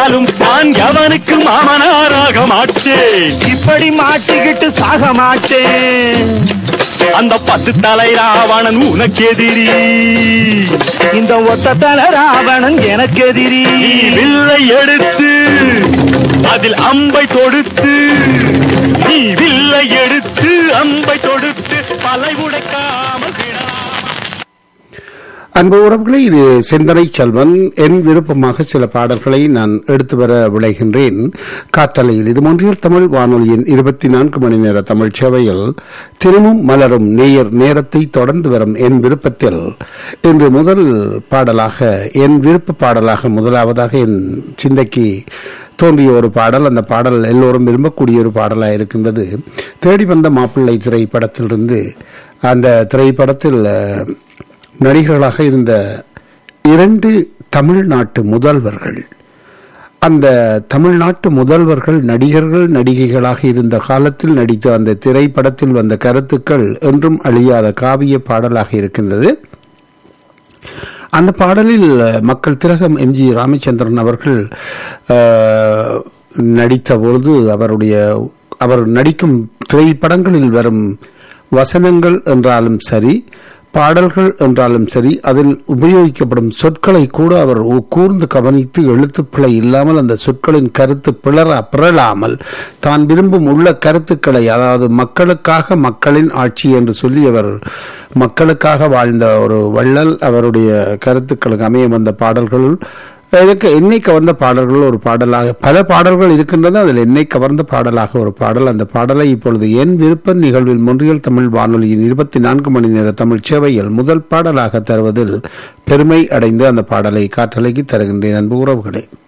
போனாலும் நான் எவனுக்கு மாமனாராக மாட்டேன் இப்படி மாட்டிக்கிட்டு சாக மாட்டேன் அந்த பத்து தலை ராவணன் உனக்கு எதிரி இந்த ஒத்த தல ராவணன் எனக்கு எதிரி நீ வில்லை எடுத்து அதில் அம்பை தொடுத்து நீ வில்லை எடுத்து அம்பை தொடுத்து பலை உடைக்காமல் விடா அன்பு உறவுகளே இது சிந்தனை செல்வன் என் விருப்பமாக சில பாடல்களை நான் எடுத்து வர விளைகின்றேன் காற்றலையில் இது மொன்றியல் தமிழ் வானொலியின் இருபத்தி நான்கு மணி நேர தமிழ் சேவையில் திரும்பும் மலரும் நேயர் நேரத்தை தொடர்ந்து வரும் என் விருப்பத்தில் இன்று முதல் பாடலாக என் விருப்ப பாடலாக முதலாவதாக என் சிந்தைக்கு தோன்றிய ஒரு பாடல் அந்த பாடல் எல்லோரும் விரும்பக்கூடிய ஒரு பாடலாக இருக்கின்றது தேடி வந்த மாப்பிள்ளை திரைப்படத்திலிருந்து அந்த திரைப்படத்தில் அஹ், நடிகர்களாக இருந்த இரண்டு தமிழ்நாட்டு முதல்வர்கள் அந்த தமிழ்நாட்டு முதல்வர்கள் நடிகர்கள் நடிகைகளாக இருந்த காலத்தில் நடித்த அந்த திரைப்படத்தில் வந்த கருத்துக்கள் என்றும் அழியாத காவிய பாடலாக இருக்கின்றது அந்த பாடலில் மக்கள் திலகம் எம்ஜி ராமச்சந்திரன் அவர்கள் அஹ், நடித்த பொழுது அவருடைய அவர் நடிக்கும் திரைப்படங்களில் வரும் வசனங்கள் என்றாலும் சரி பாடல்கள் என்றாலும் சரி அதில் உபயோகிக்கப்படும் சொற்களை கூட அவர் உ- கூர்ந்து கவனித்து எழுத்துப்பிழை இல்லாமல் அந்த சொற்களின் கருத்து பிளற பிறழாமல் தான் விரும்பும் உள்ள கருத்துக்களை அதாவது மக்களுக்காக மக்களின் ஆட்சி என்று சொல்லி அவர் மக்களுக்காக வாழ்ந்த ஒரு வள்ளல் அவருடைய கருத்துக்களுக்கு அமைய வந்த பாடல்கள் எனக்கு என்னை கவர்ந்த பாடல்கள் ஒரு பாடலாக பல பாடல்கள் இருக்கின்றன அதில் என்னை கவர்ந்த பாடலாக ஒரு பாடல் அந்த பாடலை இப்பொழுது என் விருப்ப நிகழ்வில் மொன்றியல் தமிழ் வானொலியின் இருபத்தி நான்கு மணி நேர தமிழ் சேவையில் முதல் பாடலாக தருவதில் பெருமை அடைந்து அந்த பாடலை காற்றலைக்கு தருகின்றேன் அன்பு உறவுகளே